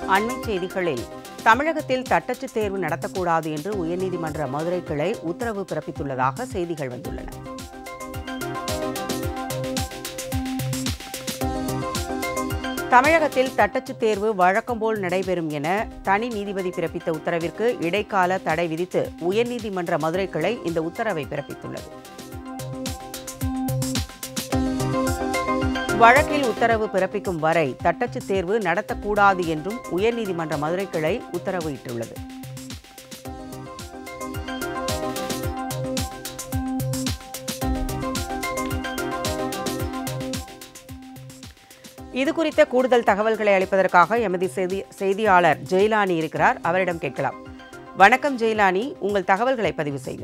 அண்மைச் செய்திகளில் தமிழகத்தில் தட்டச்சு தேர்வு நடத்தக்கூடாது என்று உயர்நீதிமன்ற மதுரை கிளை உத்தரவு பிறப்பித்துள்ளதாக செய்திகள் வந்துள்ளன தமிழகத்தில் தட்டச்சு தேர்வு வழக்கம்போல் நடைபெறும் என தனி நீதிபதி பிறப்பித்த உத்தரவிற்கு இடைக்கால தடை விதித்து உயர்நீதிமன்ற மதுரை கிளை இந்த உத்தரவை பிறப்பித்துள்ளது வழக்கில் உத்தரவு பிறப்பிக்கும் வரை தட்டச்சு தேர்வு நடத்தக்கூடாது என்றும் உயர்நீதிமன்ற மதுரை கிளை உத்தரவு இட்டுள்ளது இது குறித்த கூடுதல் தகவல்களை அளிப்பதற்காக எமது செய்தி செய்தியாளர் ஜெயிலானி இருக்கிறார் அவரிடம் கேட்கலாம் வணக்கம் ஜெயிலானி உங்கள் தகவல்களை பதிவு செய்யுங்க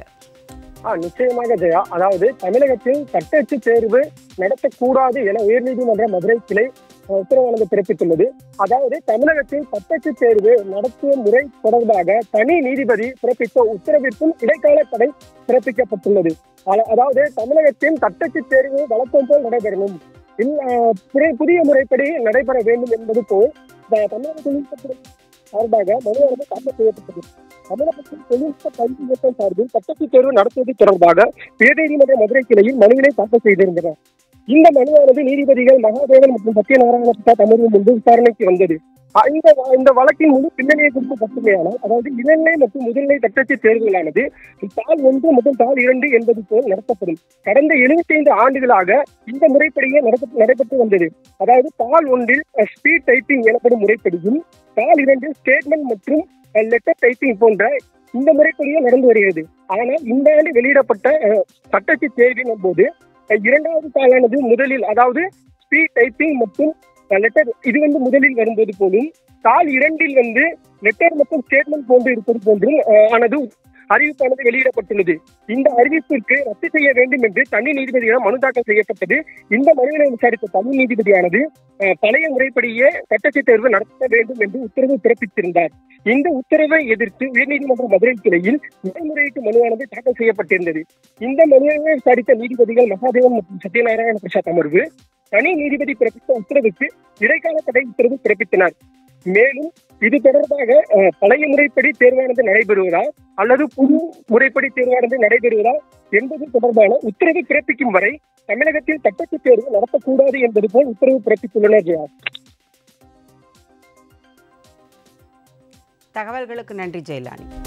ஆ நிச்சயமாக ஜெயா அதாவது தமிழகத்தில் தட்டச்சு தேர்வு நடத்தக்கூடாது என உயர்நீதிமன்ற மதுரை கிளை அஹ், உத்தரவானது பிறப்பித்துள்ளது அதாவது தமிழகத்தில் தட்டச்சு தேர்வு நடத்திய முறை தொடர்பாக தனி நீதிபதி பிறப்பித்த உத்தரவிற்கும் இடைக்கால தடை பிறப்பிக்கப்பட்டுள்ளது அத- அதாவது தமிழகத்தின் தட்டச்சு தேர்வு வழக்கம் போல் நடைபெறணும் இல்ல, அஹ், புதிய- புதிய முறைப்படி நடைபெற வேண்டும் என்பது போல் த- தமிழக தொழில்நுட்பத்துறை சார்பாக மனுவானது தாக்கல் செய்யப்பட்டது தமிழகத்தில் தொழில்நுட்ப கல்வி இயக்கம் சார்பில் தட்டச்சு தேர்வு நடத்துவது தொடர்பாக உயர்நீதிமன்ற மதுரை கிளையில் மனுவினை தாக்கல் செய்திருந்தனர் இந்த மனுவானது நீதிபதிகள் மகாதேவன் மற்றும் சத்யநாராயண பிரசாத் அமர்வு முன்பு விசாரணைக்கு வந்தது அ- இந்த வ- இந்த வழக்கின் முழு பின்னணியை குறித்து பற்றுமையானால் அதாவது இளநிலை மற்றும் முதுநிலை தட்டச்சு தேர்வுகளானது தாள் ஒன்று மற்றும் தாள் இரண்டு என்பது போல் நடத்தப்படும் கடந்த 75 ஆண்டுகளாக இந்த முறைப்படியே நடத்த நடைபெற்று வந்தது அதாவது தாள் ஒன்றில் ஸ்பீட் டைப்பிங் எனப்படும் முறைப்படியும் தாள் இரண்டில் ஸ்டேட்மெண்ட் மற்றும் லெட்டர் டைப்பிங் போன்ற இந்த முறைப்படியே நடந்து வருகிறது ஆனால் இந்த ஆண்டு வெளியிடப்பட்ட அஹ், தட்டச்சு தேர்வின் போது அஹ், இரண்டாவது தாளானது முதலில் அதாவது ஸ்பீட் டைப்பிங் மற்றும் லெட்டர் இது வந்து முதலில் வரும்போது போலும் தாள் இரண்டில் வந்து லெட்டர் மற்றும் ஸ்டேட்மெண்ட் போன்று இருப்பது போன்றும் அஹ், ஆனது அறிவிப்பானது வெளியிடப்பட்டுள்ளது இந்த அறிவிப்பிற்கு ரத்து செய்ய வேண்டும் என்று தனி நீதிபதியிடம் மனு தாக்கல் செய்யப்பட்டது இந்த மனுவினை விசாரித்த தனி நீதிபதியானது அஹ், பழைய முறைப்படியே தட்டச்சு தேர்வு நடத்த வேண்டும் என்று உத்தரவு பிறப்பித்திருந்தார் இந்த உத்தரவை எதிர்த்து உயர்நீதிமன்ற மதுரை கிளையில் மேல்முறையீட்டு மனுவானது தாக்கல் செய்யப்பட்டிருந்தது இந்த மனுவை விசாரித்த நீதிபதிகள் மகாதேவன் மற்றும் சத்யநாராயண பிரசாத் அமர்வு தனி நீதிபதி பிறப்பித்த உத்தரவுக்கு இடைக்கால தடை உத்தரவு பிறப்பித்தனர் மேலும் இது தொடர்பாக அஹ், பழைய முறைப்படி தேர்வானது நடைபெறுவதா அல்லது புது முறைப்படி தேர்வானது நடைபெறுவதா என்பது தொடர்பான உத்தரவு பிறப்பிக்கும் வரை தமிழகத்தில் தட்டச்சு தேர்வு நடத்தக்கூடாது என்பது போல் உத்தரவு பிறப்பித்துள்ளனர் ஜெயா தகவல்களுக்கு நன்றி ஜெயிலானி